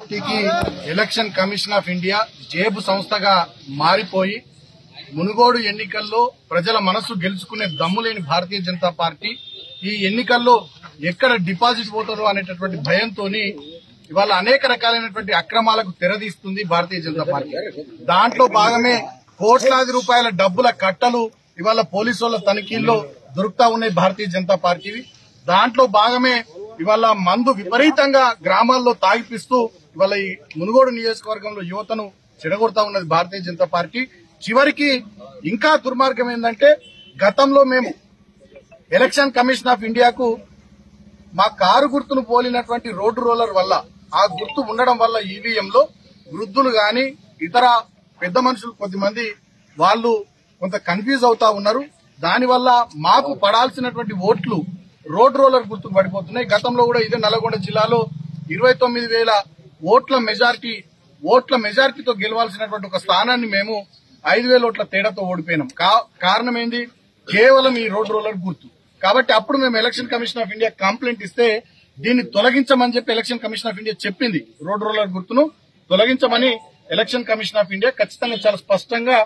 పార్టీకి election commission of India జేబు సంస్థగా మారిపోయి మునుగోడు ఎన్నికల్లో ప్రజల మనసు గెలుచుకునే దమ్ము లేని భారతీయ జనతా పార్టీ ఈ ఎన్నికల్లో ఎక్కడ డిపాజిట్ పోతారో అనేటటువంటి భయంతోని ఇవాళ అనేక రకాలైనటువంటి అక్రమాలకు తెరదీస్తుంది భారతీయ జనతా పార్టీ దాంట్లో భాగమే కోట్లాది రూపాయల డబ్బుల కట్టలు ఇవాళ పోలీసు వాళ్ళ తనిఖీల్లో దొరుకుతా ఉన్నాయి భారతీయ జనతా పార్టీవి దాంట్లో భాగమే ఇవాళ మందు విపరీతంగా గ్రామాల్లో తాగిపిస్తూ ఇవాళ ఈ మునుగోడు నియోజకవర్గంలో యువతను చెడగొడతా ఉన్నది భారతీయ జనతా పార్టీ చివరికి ఇంకా దుర్మార్గం ఏంటంటే గతంలో మేము ఎలక్షన్ కమిషన్ ఆఫ్ ఇండియాకు మా కారు గుర్తును పోలినటువంటి రోడ్డు రోలర్ వల్ల ఆ గుర్తు ఉండడం వల్ల ఈవీఎంలో వృద్ధులు గాని ఇతర పెద్ద మనుషులు కొద్దిమంది వాళ్ళు కొంత కన్ఫ్యూజ్ అవుతా ఉన్నారు దానివల్ల మాకు పడాల్సినటువంటి ఓట్లు రోడ్ రోలర్ గుర్తుకు పడిపోతున్నాయి గతంలో కూడా ఇదే నల్గొండ జిల్లాలో ఇరవై తొమ్మిది వేల ఓట్ల మెజార్టీ ఓట్ల మెజార్టీతో గెలవాల్సినటువంటి ఒక స్థానాన్ని మేము ఐదు వేల ఓట్ల తేడాతో ఓడిపోయినాం కా- కారణం ఏంది కేవలం ఈ రోడ్ రోలర్ గుర్తు కాబట్టి అప్పుడు మేము election commission of India complaint ఇస్తే దీన్ని తొలగించమని చెప్పి ఎలక్షన్ కమిషన్ ఆఫ్ ఇండియా చెప్పింది రోడ్ రోలర్ గుర్తును తొలగించమని ఎలక్షన్ కమిషన్ ఆఫ్ ఇండియా ఖచ్చితంగా చాలా స్పష్టంగా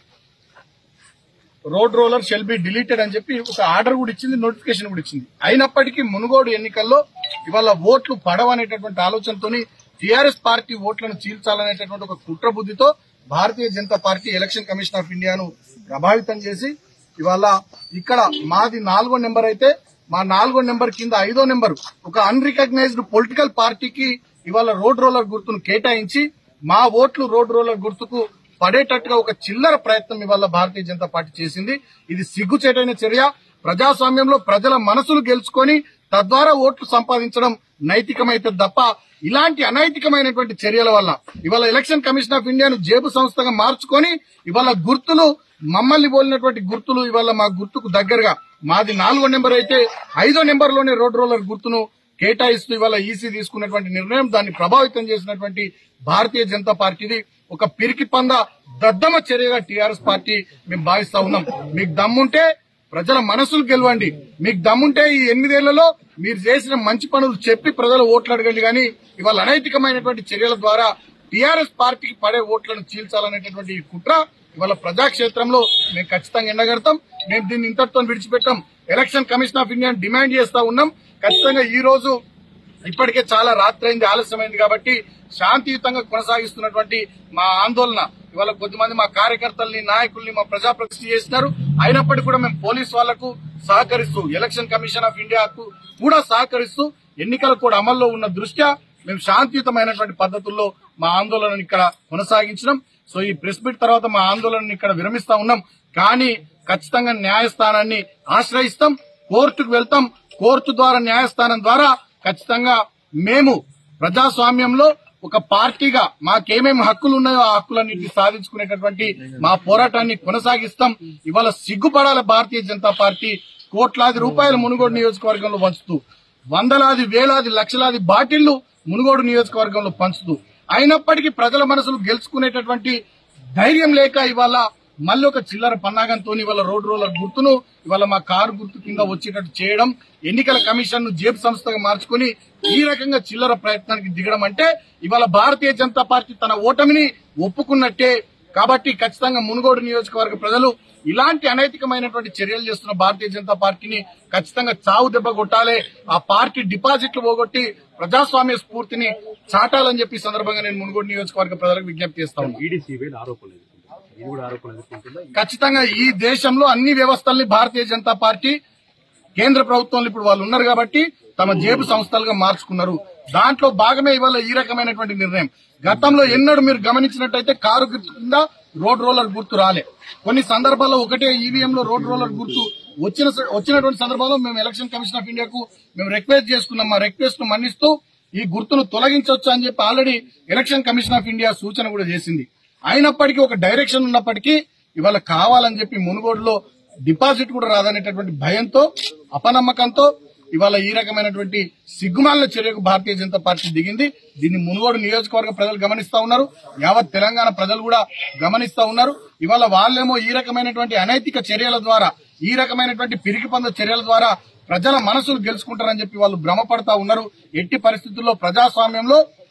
road roller shall be deleted అని చెప్పి ఒక ఆర్డర్ కూడా ఇచ్చింది నోటిఫికేషన్ కూడా ఇచ్చింది అయినప్పటికీ మునుగోడు ఎన్నికల్లో ఇవాళ ఓట్లు పడవనేటటువంటి ఆలోచనతోని టీఆర్ఎస్ పార్టీ ఓట్లను చీల్చాలనేటటువంటి ఒక కుట్ర బుద్ధితో Bharatiya Janata Party election commission of ఇండియాను ప్రభావితం చేసి ఇవాళ ఇక్కడ మాది నాలుగో నెంబర్ అయితే మా నాలుగో నెంబర్ కింద ఐదో నెంబర్ ఒక అన్రికగ్నైజ్డ్ పొలిటికల్ పార్టీకి ఇవాళ రోడ్ రోలర్ గుర్తును కేటాయించి మా ఓట్లు రోడ్ రోలర్ గుర్తుకు పడేటట్టుగా ఒక చిల్లర ప్రయత్నం ఇవాళ భారతీయ జనతా పార్టీ చేసింది ఇది సిగ్గుచేటైన చర్య ప్రజాస్వామ్యంలో ప్రజల మనసులు గెలుచుకొని తద్వారా ఓట్లు సంపాదించడం నైతికమైతే తప్ప ఇలాంటి అనైతికమైనటువంటి చర్యల వల్ల ఇవాళ ఎలక్షన్ కమిషన్ ఆఫ్ ఇండియాను జేబు సంస్థగా మార్చుకొని ఇవాళ గుర్తులు మమ్మల్ని పోలినటువంటి గుర్తులు ఇవాళ మా గుర్తుకు దగ్గరగా మాది నాలుగో నెంబర్ అయితే ఐదో నెంబర్ లోనే రోడ్ రోలర్ గుర్తును కేటాయిస్తూ ఇవాళ ఈసీ తీసుకున్నటువంటి నిర్ణయం దాన్ని ప్రభావితం చేసినటువంటి భారతీయ జనతా పార్టీది ఒక పిరికి పంద దద్దమ చర్యగా టీఆర్ఎస్ పార్టీ మేము భావిస్తా ఉన్నాం మీకు దమ్ముంటే ప్రజల మనసులు గెలవండి మీకు దమ్ముంటే ఈ ఎనిమిదేళ్లలో మీరు చేసిన మంచి పనులు చెప్పి ప్రజలు ఓట్లు అడగండి కానీ ఇవాళ అనైతికమైనటువంటి చర్యల ద్వారా టీఆర్ఎస్ పార్టీకి పడే ఓట్లను చీల్చాలనేటటువంటి ఈ కుట్ర ఇవాళ ప్రజాక్షేత్రంలో మేము ఖచ్చితంగా ఎండగడతాం మేము దీన్ని ఇంతటితో విడిచిపెట్టాం election commission of India demand చేస్తా ఉన్నాం ఖచ్చితంగా ఈ రోజు ఇప్పటికే చాలా రాత్రి అయింది ఆలస్యమైంది కాబట్టి శాంతియుతంగా కొనసాగిస్తున్నటువంటి మా ఆందోళన ఇవాళ కొద్దిమంది మా కార్యకర్తల్ని నాయకుల్ని మా ప్రజాప్రతినిధి చేసినారు అయినప్పటికీ కూడా మేము పోలీస్ వాళ్లకు సహకరిస్తూ ఎలక్షన్ కమిషన్ ఆఫ్ ఇండియాకు కూడా సహకరిస్తూ ఎన్నికల కూడా అమల్లో ఉన్న దృష్ట్యా మేము శాంతియుతమైనటువంటి పద్ధతుల్లో మా ఆందోళనను ఇక్కడ కొనసాగించినాం సో ఈ ప్రెస్ మీట్ తర్వాత మా ఆందోళనను ఇక్కడ విరమిస్తా ఉన్నాం కానీ ఖచ్చితంగా న్యాయస్థానాన్ని ఆశ్రయిస్తాం కోర్టుకు వెళ్తాం కోర్టు ద్వారా న్యాయస్థానం ద్వారా ఖచ్చితంగా మేము ప్రజాస్వామ్యంలో ఒక పార్టీగా మాకేమేమి హక్కులు ఉన్నాయో ఆ హక్కులన్నింటినీ సాధించుకునేటటువంటి మా పోరాటాన్ని కొనసాగిస్తాం ఇవాళ సిగ్గుపడాల భారతీయ జనతా పార్టీ కోట్లాది రూపాయలు మునుగోడు నియోజకవర్గంలో పంచుతూ వందలాది వేలాది లక్షలాది బాటిళ్లు మునుగోడు నియోజకవర్గంలో పంచుతూ అయినప్పటికీ ప్రజల మనసులు గెలుచుకునేటటువంటి ధైర్యం లేక ఇవాళ మళ్ళీ ఒక చిల్లర పన్నాగంతో ఇవాళ రోడ్ రోలర్ గుర్తును ఇవాళ మా కారు గుర్తు కింద వచ్చేటట్టు చేయడం ఎన్నికల కమిషన్ ను జేబు సంస్థగా మార్చుకుని ఈ రకంగా చిల్లర ప్రయత్నానికి దిగడం అంటే ఇవాళ భారతీయ జనతా పార్టీ తన ఓటమిని ఒప్పుకున్నట్టే కాబట్టి ఖచ్చితంగా మునుగోడు నియోజకవర్గ ప్రజలు ఇలాంటి అనైతికమైనటువంటి చర్యలు చేస్తున్న భారతీయ జనతా పార్టీని ఖచ్చితంగా చావు దెబ్బ కొట్టాలి ఆ పార్టీ డిపాజిట్లు పోగొట్టి ప్రజాస్వామ్య స్ఫూర్తిని చాటాలని చెప్పి ఈ సందర్భంగా నేను మునుగోడు నియోజకవర్గ ప్రజలకు విజ్ఞప్తి చేస్తా ఉన్నాను ఈడీసీ వేలు ఆరోపణలు ఎదుర్కొంటారు ఇది కూడా ఆరోపణలు ఎదుర్కొంటుందా ఖచ్చితంగా ఈ దేశంలో అన్ని వ్యవస్థల్ని భారతీయ జనతా పార్టీ కేంద్ర ప్రభుత్వంలో ఇప్పుడు వాళ్ళు ఉన్నారు కాబట్టి తమ జేబు సంస్థలుగా మార్చుకున్నారు దాంట్లో భాగమే ఇవాళ ఈ రకమైనటువంటి నిర్ణయం గతంలో ఎన్నడూ మీరు గమనించినట్టయితే కారు గుర్తు కింద రోడ్ రోలర్ గుర్తు రాలే కొన్ని సందర్భాల్లో ఒకటే ఈవీఎం లో రోడ్ రోలర్ గుర్తు వచ్చిన వచ్చినటువంటి సందర్భంలో మేము ఎలక్షన్ కమిషన్ ఆఫ్ ఇండియాకు మేము రిక్వెస్ట్ చేసుకున్నాం మా రిక్వెస్ట్ ను మన్నిస్తూ ఈ గుర్తును తొలగించవచ్చు అని చెప్పి already election commission of India సూచన కూడా చేసింది అయినప్పటికీ ఒక డైరెక్షన్ ఉన్నప్పటికీ ఇవాళ కావాలని చెప్పి మునుగోడులో డిపాజిట్ కూడా రాదనేటటువంటి భయంతో అపనమ్మకంతో ఇవాళ ఈ రకమైనటువంటి సిగ్గుమాలిన చర్యకు భారతీయ జనతా పార్టీ దిగింది దీన్ని మునుగోడు నియోజకవర్గ ప్రజలు గమనిస్తా ఉన్నారు యావత్ తెలంగాణ ప్రజలు కూడా గమనిస్తా ఉన్నారు ఇవాళ వాళ్ళేమో ఈ రకమైనటువంటి అనైతిక చర్యల ద్వారా ఈ రకమైనటువంటి పిరికి పంద చర్యల ద్వారా ప్రజల మనసులు గెలుచుకుంటారని చెప్పి వాళ్ళు భ్రమపడతా ఉన్నారు ఎట్టి పరిస్థితుల్లో ప్రజాస్వామ్యంలో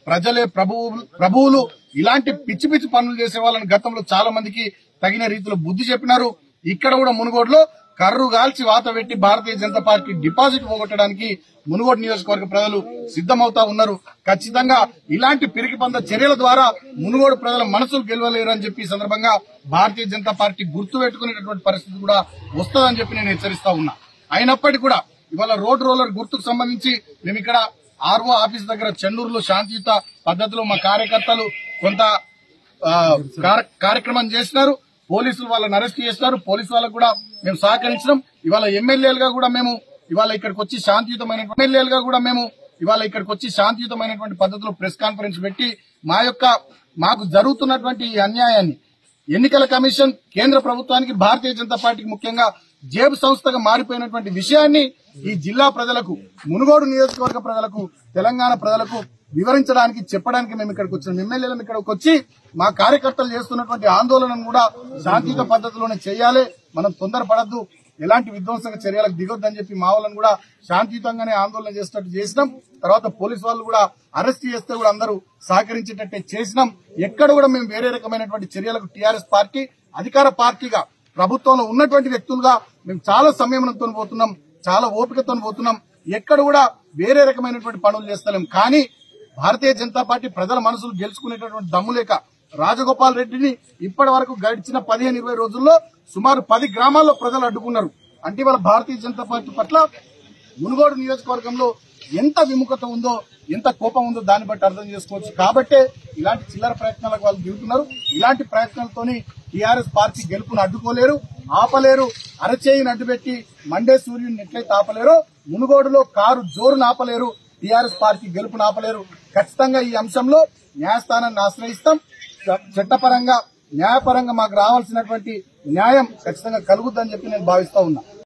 ప్రజలే ప్రభువు ప్రభువులు ఇలాంటి పిచ్చి పిచ్చి పనులు చేసే వాళ్ళని గతంలో చాలా మందికి తగిన రీతిలో బుద్ధి చెప్పినారు ఇక్కడ కూడా మునుగోడులో కర్రు గాల్చి వాత పెట్టి భారతీయ జనతా పార్టీ డిపాజిట్ పోగొట్టడానికి మునుగోడు నియోజకవర్గ ప్రజలు సిద్దమవుతా ఉన్నారు ఖచ్చితంగా ఇలాంటి పిరికి పంద చర్యల ద్వారా మునుగోడు ప్రజల మనసులు గెలవలేరు అని చెప్పి ఈ సందర్భంగా భారతీయ జనతా పార్టీ గుర్తు పెట్టుకునేటటువంటి పరిస్థితి కూడా వస్తుందని చెప్పి నేను హెచ్చరిస్తా ఉన్నా అయినప్పటికీ కూడా ఇవాళ రోడ్ రోలర్ గుర్తుకు సంబంధించి మేము ఇక్కడ ఆర్ఓ ఆఫీస్ దగ్గర చెన్నూరులో శాంతియుత పద్ధతిలో మా కార్యకర్తలు కొంత ఆ, కార- కార్యక్రమం చేసినారు పోలీసులు వాళ్ళని అరెస్ట్ చేస్తారు పోలీసు వాళ్ళకు కూడా మేము సహకరించడం ఇవాళ ఎమ్మెల్యేలుగా కూడా మేము ఇవాళ ఇక్కడికి వచ్చి శాంతియుతమైన ఎమ్మెల్యేలుగా కూడా మేము ఇవాళ ఇక్కడికి వచ్చి శాంతియుతమైనటువంటి పద్ధతిలో ప్రెస్ కాన్ఫరెన్స్ పెట్టి మా యొక్క మాకు జరుగుతున్నటువంటి ఈ అన్యాయాన్ని ఎన్నికల కమిషన్ కేంద్ర ప్రభుత్వానికి భారతీయ జనతా పార్టీకి ముఖ్యంగా జేబు సంస్థగా మారిపోయినటువంటి విషయాన్ని ఈ జిల్లా ప్రజలకు మునుగోడు నియోజకవర్గ ప్రజలకు తెలంగాణ ప్రజలకు వివరించడానికి చెప్పడానికి మేము ఇక్కడికి వచ్చినాం ఎమ్మెల్యేలను ఇక్కడికి వచ్చి మా కార్యకర్తలు చేస్తున్నటువంటి ఆందోళనను కూడా శాంతియుత పద్ధతిలోనే చేయాలి మనం తొందరపడద్దు ఎలాంటి విధ్వంసక చర్యలకు దిగొద్దని చెప్పి మా వాళ్ళని కూడా శాంతియుతంగానే ఆందోళన చేసేటట్టు చేసినాం తర్వాత పోలీసు వాళ్ళు కూడా అరెస్ట్ చేస్తే కూడా అందరూ సహకరించేటట్టే చేసినాం ఎక్కడ కూడా మేము వేరే రకమైనటువంటి చర్యలకు టీఆర్ఎస్ పార్టీ అధికార పార్టీగా ప్రభుత్వంలో ఉన్నటువంటి వ్యక్తులుగా మేము చాలా సంయమనంతో పోతున్నాం చాలా ఓపికతో పోతున్నాం ఎక్కడ కూడా వేరే రకమైనటువంటి పనులు చేస్తలేం కానీ భారతీయ జనతా పార్టీ ప్రజల మనసులు గెలుచుకునేటటువంటి దమ్ము లేక రాజగోపాల్ రెడ్డిని ఇప్పటి వరకు గడిచిన పదిహేను ఇరవై రోజుల్లో సుమారు పది గ్రామాల్లో ప్రజలు అడ్డుకున్నారు అంటే ఇవాళ భారతీయ జనతా పార్టీ పట్ల మునుగోడు నియోజకవర్గంలో ఎంత విముఖత ఉందో ఎంత కోపం ఉందో దాన్ని బట్టి అర్థం చేసుకోవచ్చు కాబట్టే ఇలాంటి చిల్లర ప్రయత్నాలకు వాళ్ళు దిగుతున్నారు ఇలాంటి ప్రయత్నాలతోని టీఆర్ఎస్ పార్టీ గెలుపును అడ్డుకోలేరు ఆపలేరు అరచేయిని అడ్డుపెట్టి మండే సూర్యుని ఎట్లయితే ఆపలేరో మునుగోడులో కారు జోరును ఆపలేరు టీఆర్ఎస్ పార్టీ గెలుపును ఆపలేరు ఖచ్చితంగా ఈ అంశంలో న్యాయస్థానాన్ని ఆశ్రయిస్తాం చ- చట్టపరంగా న్యాయపరంగా మాకు రావాల్సినటువంటి న్యాయం ఖచ్చితంగా కలుగుద్దని చెప్పి నేను భావిస్తా ఉన్నా